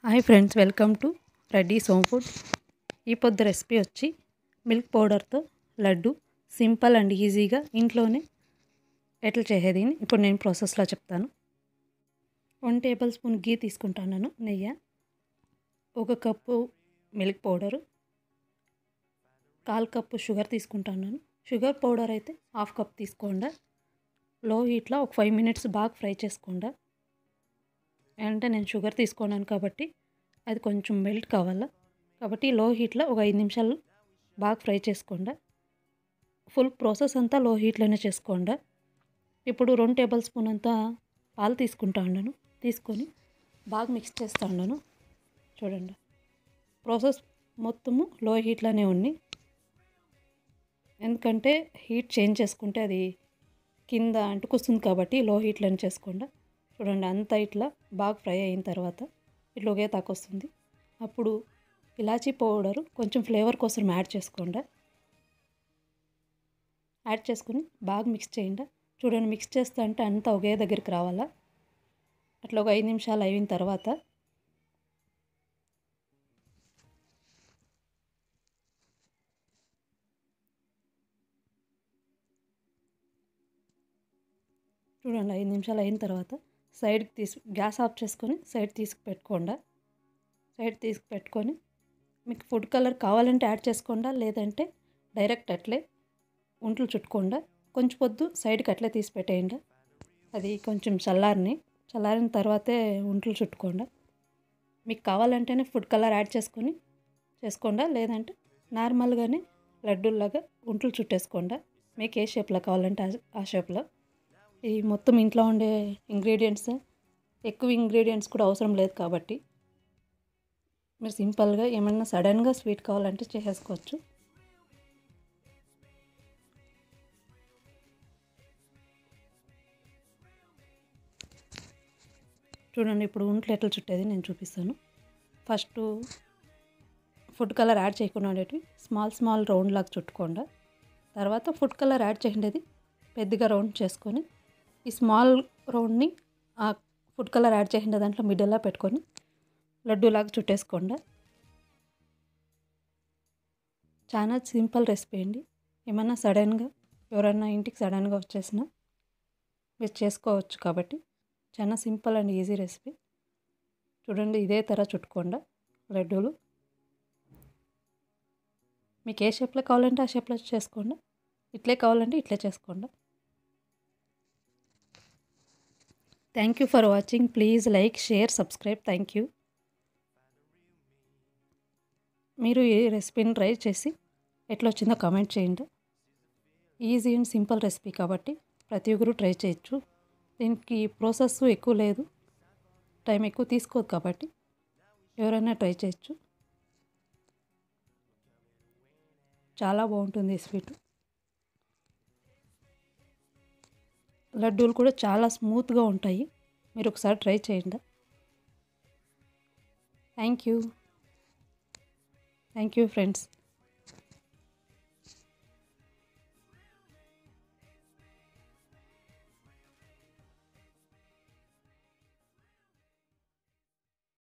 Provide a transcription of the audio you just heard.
hi friends welcome to Reddy సోమ్ food ఈ పొద్దు రెసిపీ వచ్చి మిల్క్ పౌడర్తో లడ్డు సింపుల్ అండ్ ఈజీగా ఇంట్లోనే ఎట్లా చేసేది అని ఇప్పుడు నేను ప్రాసెస్లో చెప్తాను వన్ టేబుల్ స్పూన్ గీ తీసుకుంటాను నెయ్యి ఒక కప్పు మిల్క్ పౌడరు కాల్ కప్పు షుగర్ తీసుకుంటాను షుగర్ పౌడర్ అయితే హాఫ్ కప్ తీసుకోండి లో హీట్లో ఒక ఫైవ్ మినిట్స్ బాగా ఫ్రై చేసుకోండి అంటే నేను షుగర్ తీసుకున్నాను కాబట్టి అది కొంచెం మెల్ట్ కావాలా కాబట్టి లో హీట్లో ఒక ఐదు నిమిషాలు బాగా ఫ్రై చేసుకోండి ఫుల్ ప్రాసెస్ అంతా లో హీట్లోనే చేసుకోండి ఇప్పుడు రెండు టేబుల్ స్పూన్ అంతా పాలు తీసుకుంటా ఉన్నాను తీసుకొని బాగా మిక్స్ చేస్తూ ఉన్నాను చూడండి ప్రాసెస్ మొత్తము లో హీట్లోనే ఉంది ఎందుకంటే హీట్ చేంజ్ చేసుకుంటే అది కింద అంటుకొస్తుంది కాబట్టి లో హీట్లోనే చేసుకోండి చూడండి అంతా ఇట్లా బాగా ఫ్రై అయిన తర్వాత ఇట్లా ఒకే తాకొస్తుంది అప్పుడు ఇలాచీ పౌడరు కొంచెం ఫ్లేవర్ కోసం యాడ్ చేసుకోండి యాడ్ చేసుకుని బాగా మిక్స్ చేయండి చూడండి మిక్స్ చేస్తా అంటే అంతా ఒకే దగ్గరికి రావాలా అట్లా ఒక ఐదు నిమిషాలు అయిన తర్వాత చూడండి ఐదు నిమిషాలు అయిన తర్వాత సైడ్కి తీసి గ్యాస్ ఆఫ్ చేసుకొని సైడ్ తీసుకు పెట్టుకోండి సైడ్ తీసుకు పెట్టుకొని మీకు ఫుడ్ కలర్ కావాలంటే యాడ్ చేసుకోండి లేదంటే డైరెక్ట్ అట్లే ఒంట్లు చుట్టుకోండి కొంచెం పొద్దు సైడ్కి అట్లే తీసి పెట్టేయండి అది కొంచెం చల్లారిని చల్లారిన తర్వాతే ఒంట్లు చుట్టుకోండి మీకు కావాలంటేనే ఫుడ్ కలర్ యాడ్ చేసుకొని చేసుకోండి లేదంటే నార్మల్గానే లడ్డూలాగా ఒంట్లు చుట్టేసుకోండి మీకు ఏ షేప్లో కావాలంటే ఆ షేప్లో ఈ మొత్తం ఇంట్లో ఉండే ఇంగ్రీడియంట్స్ ఎక్కువ ఇంగ్రీడియంట్స్ కూడా అవసరం లేదు కాబట్టి మీరు సింపుల్గా ఏమన్నా సడన్గా స్వీట్ కావాలంటే చేసేసుకోవచ్చు చూడండి ఇప్పుడు ఒంట్లు ఎట్లా చుట్టేది నేను చూపిస్తాను ఫస్ట్ ఫుడ్ కలర్ యాడ్ చేయకుండా ఉండేటివి స్మాల్ స్మాల్ రౌండ్ లాగా చుట్టుకోండి తర్వాత ఫుడ్ కలర్ యాడ్ చేయండి పెద్దగా రౌండ్ చేసుకొని ఈ స్మాల్ రౌండ్ని ఆ ఫుడ్ కలర్ యాడ్ చేసిన దాంట్లో మిడిల్లో పెట్టుకొని లడ్డూలాగా చుట్టేసుకోండి చాలా సింపుల్ రెసిపీ అండి ఏమన్నా సడన్గా ఎవరైనా ఇంటికి సడన్గా వచ్చేసినా మీరు చేసుకోవచ్చు కాబట్టి చాలా సింపుల్ అండ్ ఈజీ రెసిపీ చూడండి ఇదే తర చుట్టుకోండి లడ్డూలు మీకు ఏ షేప్లో కావాలంటే ఆ షేప్లో చేసుకోండి ఇట్లే కావాలంటే ఇట్లే చేసుకోండి thank you for watching please like share subscribe thank you మీరు ఈ రెసిపీని ట్రై చేసి ఎట్లా వచ్చిందో కామెంట్ చేయండి ఈజీ అండ్ సింపుల్ రెసిపీ కాబట్టి ప్రతి ఒక్కరు ట్రై చేయొచ్చు దీనికి ప్రాసెస్ ఎక్కువ లేదు టైం ఎక్కువ తీసుకోదు కాబట్టి ఎవరైనా ట్రై చేయొచ్చు చాలా బాగుంటుంది ఈ స్వీట్ లడ్డూలు కూడా చాలా స్మూత్గా ఉంటాయి మీరు ఒకసారి ట్రై చేయండి thank you thank you friends